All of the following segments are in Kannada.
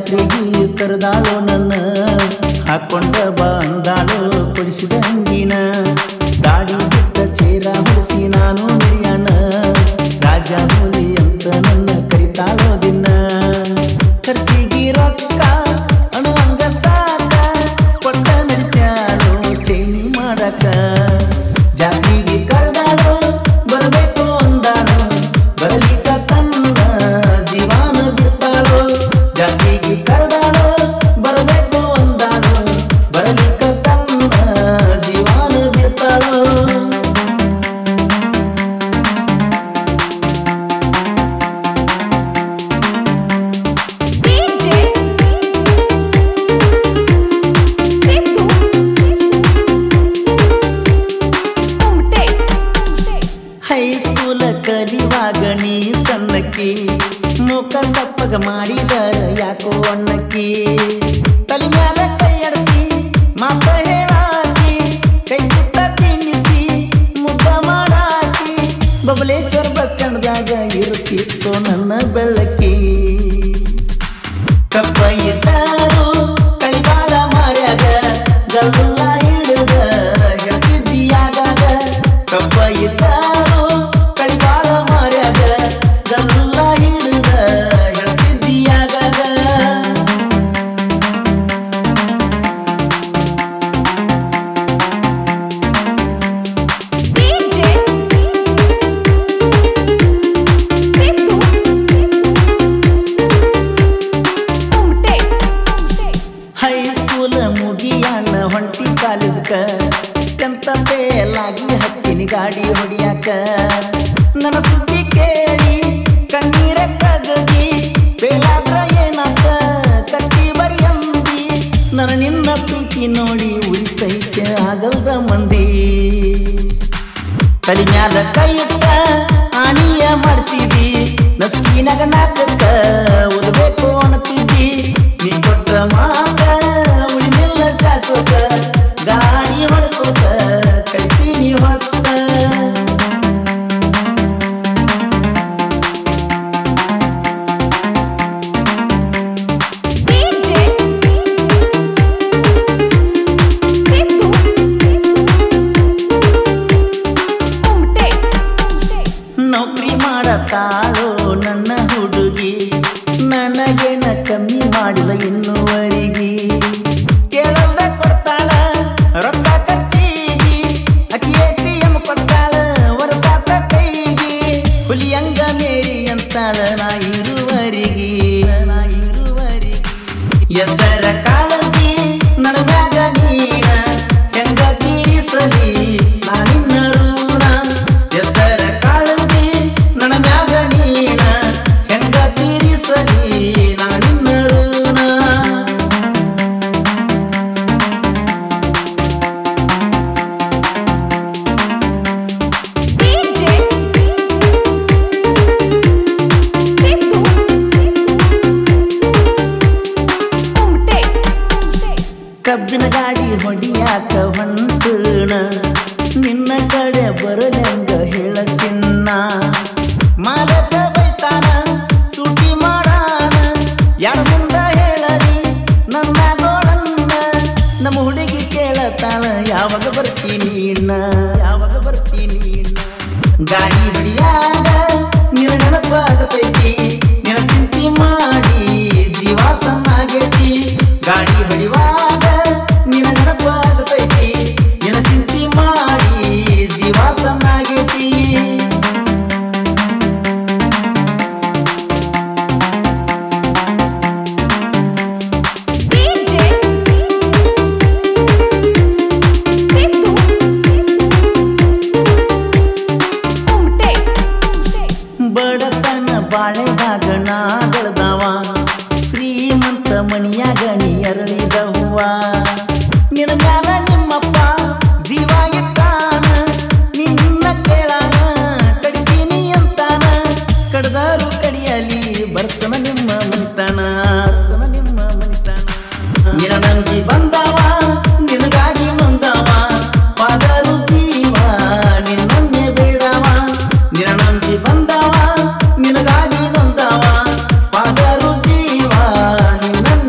ಜಾತ್ರೆಗೆ ಕರೆದಾಳು ನನ್ನ ಹಾಕೊಂಡ ಬಂದಾಳು ಕೊಡಿಸಿದ ಅಂಗಿನ ಗಾಡಿ ಬಿಟ್ಟ ಚೇರ ಹೊಲಿಸಿ ನಾನು ಮಿರಿಯಣ ರಾಜ ಹುಲಿ ಅಂತ ನನ್ನ ಕರಿತಾಳೋ ದಿನ ಖರ್ಚಿಗೆ ರೊಕ್ಕ ಅಣುವಂಗ ಸಾಕ ಕೊಟ್ಟ ನಡೆಸ್ಯಾಳು ಚೈನಿ ಮಾಡಕ ಜಾತ್ರೆಗೆ ಕರೆದಾಳು ಬರಬೇಕು ಅಂದಾಳು ಬರಲಿಕ್ಕ ತನ್ನ ಜೀವಾನ ಬಿಡ್ತಾಳು ಜಾತಿಗೆ ಕರೆದಾಳು ಬರಬೇಕು ಅಂದಾಳು ಬರಲಿಕ್ಕ ತನ್ನ ಜೀವಾನ ಬಿಡ್ತಾಳು DJ Situ Umte ಹೈಸ್ಕೂಲ ಕಲಿವಾಗ ನೀ ಸಣ್ಣಕ್ಕಿ ಮುಖ ಸಪ್ಪಗ ಮಾಡಿದರ ಯಾಕೋ ಅಣ್ಣಕ್ಕಿ ತಲೆ ಮ್ಯಾಲ ಕೈಯಡಿಸಿ ಮಾತ ಹೇಳಾಕಿ ಕೈ ಕುಟ್ಟ ತಿನ್ನಿಸಿ ಮುದ್ದ ಮಾಡಾಕಿ ಬಬಲೇಶ್ವರ ಬಸ್ ಸ್ಟ್ಯಾಂಡ್ದಾಗ ಇರುತ್ತಿತ್ತು ನನ್ನ ಬೆಳಕಿ ಕಪ್ಪ ಇದ್ದಾರು ಕಳಿಬಾಳ ಮಾರ್ಯಾಗ ಗಲ್ಲ ಹಿಡಿದ ಹೇಳ್ತಿದ್ದೀಯಾಗಾಗ ಕಪ್ಪ ಇದ್ದಾರು ಕಳಿಬಾಳ ಮಾರ್ಯಾಗ ಗಲ್ಲ ಹಿಡಿದ ಹೇಳ್ತಿದ್ದೀಯಾಗಾಗ DJ Situ Umte ಹೈಸ್ಕೂಲ್ ಮುಗಿಯಾನ ಹೊಂಟಿ ಕಾಲೇಜ್ಕ ಎಂತ ಬೇಲಾಗಿ ಹತ್ತಿನಿ ಗಾಡಿ ಹೊಡಿಯಾಕ ನನ್ನ ಸುದ್ದಿ ಕೇಳಿ ಕಣ್ಣೀರ ಕಗದಿ ಬೇಲಾದ್ರ ಏನಾತ ಕಟ್ಟಿ ಬರಿಯಂದಿ ನನ್ನ ನಿನ್ನ ಪ್ರೀತಿ ನೋಡಿ ಉಳಿತೈತೆ ಆಗಲ್ದ ಮಂದಿ ತಲೆ ಮ್ಯಾಲ ಕೈ ಇಟ್ಟ ಆನಿಯ ಮಾಡಿಸಿದಿ ನಸ್ಕಿನಾಗ ನಾಟಕ ಓದಬೇಕು ಅನ್ನತಿದ್ದಿ ನೀ ಕೊಟ್ಟ ಮಾತ ಉಳಿಮಿಲ್ಲ ಶಾಶ್ವತ ಗಾಡಿ ಹೊಡ್ಕೋತ ಕೈತೀನಿ ಹೊತ್ತ DJ Situ Umte ನೌಕರಿ ಮಾಡತಾಳೋ ನನ್ನ ಹುಡುಗಿ ನನಗೇನ ಕಮ್ಮಿ ಮಾಡಿಲ್ಲ ಇನ್ನುವರೆಗಿ ಕೇಳಲ್ದ ಕೊಡ್ತಾಳ ರೊಕ್ಕ ಖರ್ಚಿಗಿ ಅಕ್ಕಿ ಎ ಟಿ ಎಂ ಕೊಡ್ತಾಳ ವರ್ಷಾತ ಕೈಗಿ ಹುಲಿಯಂಗ ಮೇರಿ ಅಂತಾಳ ನಾ ಇರುವರಿಗಿ ನಾ ಇರುವರಿಗಿ ಎಷ್ಟರ ಕಾಳಜಿ ನನಗಾಗ ನೀನ ಹೆಂಗ ತೀರಿಸಲಿ ನಾನಿನ್ನ ಋಣ ಎಷ್ಟರ ಕಾಳಜಿ ನನಗಾಗ ನೀನ ಹೆಂಗ ತೀರಿಸಲಿ ನಾನಿನ್ನ ಋಣ DJ Situ Umte ಕಬ್ಬಿನ ಗಾಡಿ ಹೊಡಿಯಾಕ ಹೊಂಟಣ ನಿನ್ನ ಕಡೆ ಬರಲೆಂಗ ಹೇಳ ಚಿನ್ನ ಮಾಲಕ ಬೈತಾನ ಸೂಟಿ ಮಾಡಾನ ಯಾರ ಮುಂದ ಹೇಳಲಿ ನನ್ನ ಗೋಳನ್ನ ನಮ್ಮ ಹುಡುಗಿ ಕೇಳತಾಳ ಯಾವಾಗ ಬರ್ತೀನಿ ಇನ್ನ ಯಾವಾಗ ಬರ್ತೀನಿ ಇನ್ನ ಗಾಡಿ ಹೊಡಿಯಾಗ ನಿನ್ನ ನೆನಪಾಗತೈತಿ ನಿನ್ನ ಚಿಂತೆ ಮಾಡಿ ಜೀವ ಸಣ್ಣಾಗೈತಿ ಗಾಡಿ ಹೊಡಿವಾಗ ನಿನ್ನ ನೆನಪಾಗತೈತಿ ನಿನ್ನ ಚಿಂತೆ ಮಾಡಿ ಜೀವ ಸಣ್ಣಾಗೈತಿ DJ Situ Umte ಬಡತನ ಬಾಳೆದಾಗ ನಾಗಳ್ದವ ಶ್ರೀಮಂತ ಮಣಿಯಾಗ ನೀ ಅರಳಿದ ಹೂವ ನಿನ್ನ ಮ್ಯಾಲ ನಿಮ್ಮಪ್ಪ ಜೀವ ಇಟ್ಟಾನ ನಿನ್ನ ಕೇಳಾನ ಕಡಿತೀನಿ ಅಂತಾನ ಕಡ್ದಾರು ಕಡಿಯಲಿ ಬರ್ತನ ನಿಮ್ಮ ಮನಿತನ ಬರ್ತನ ನಿಮ್ಮ ಮನಿತನ ನಿನ್ನ ನಂಬಿ ಬಂದವ ನಿನಗಾಗಿ ಬಂದವ ಪಾದರು ಜೀವ ನಿನ್ನನ್ನೇ ಬೇಡವ ನಿನ್ನ ನಂಬಿ ಬಂದವ ನಿನಗಾಗಿ ಬಂದವ ಪಾದರು ಜೀವ ನಿನ್ನನ್ನೇ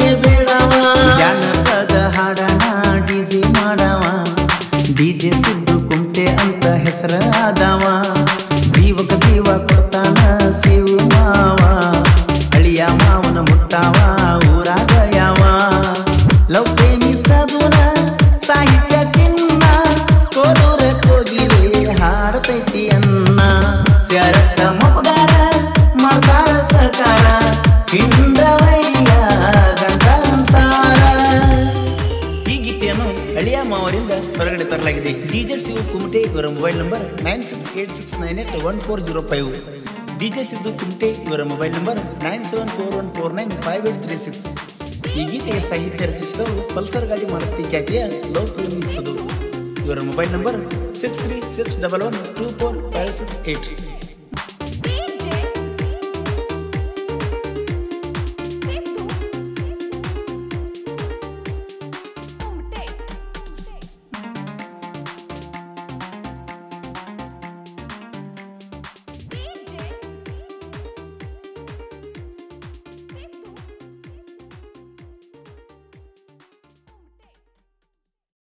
ಹೆಸರ ಆದವ ಜೀವಕ ಜೀವ ಕೊಡ್ತಾನ ಶಿವ ಮಾವ ಅಳಿಯ ಮಾವನ ಮುಟ್ಟಾವ ಊರಾಗ ಯಾವ ಲವ್ ಪ್ರೇಮಿ ಸದುನ ಸಾಹಿತ್ಯ ಚಿನ್ನ ಕೋಲೂರ ಕೋಗಿಲೆ ಹಾಡತೈತಿ ಅನ್ನ ಶರತ್ತ ಮೊಪಗಾರ ಮಾಡ್ತಾರ ಸಕಾರ ಹಿಂದವಯ್ಯ ಗಂಟ ಅಂತಾರ ಈ ಗೀತೆಯನ್ನು ಅಳಿಯ ಮಾವರಿಂದ ಹೊರಗಡೆ ತರಲಾಗಿದೆ ಡಿಜೆ ಶಿವ ಕುಮಟೆ ಇವರ mobile number nine six eight six nine eight one four zero five DJ Siddu Kumate ಇವರ mobile number nine seven four one four nine five eight three six ಈ ಗೀತೆಗೆ ಸಾಹಿತ್ಯ ರಚಿಸಿದವರು ಪಲ್ಸರ್ ಗಾಡಿ ಮಾರುತಿ ಖ್ಯಾತಿಯ ಲವ್ ಪ್ರೇಮಿಸದು ಇವರ mobile number six three six double one two four five six eight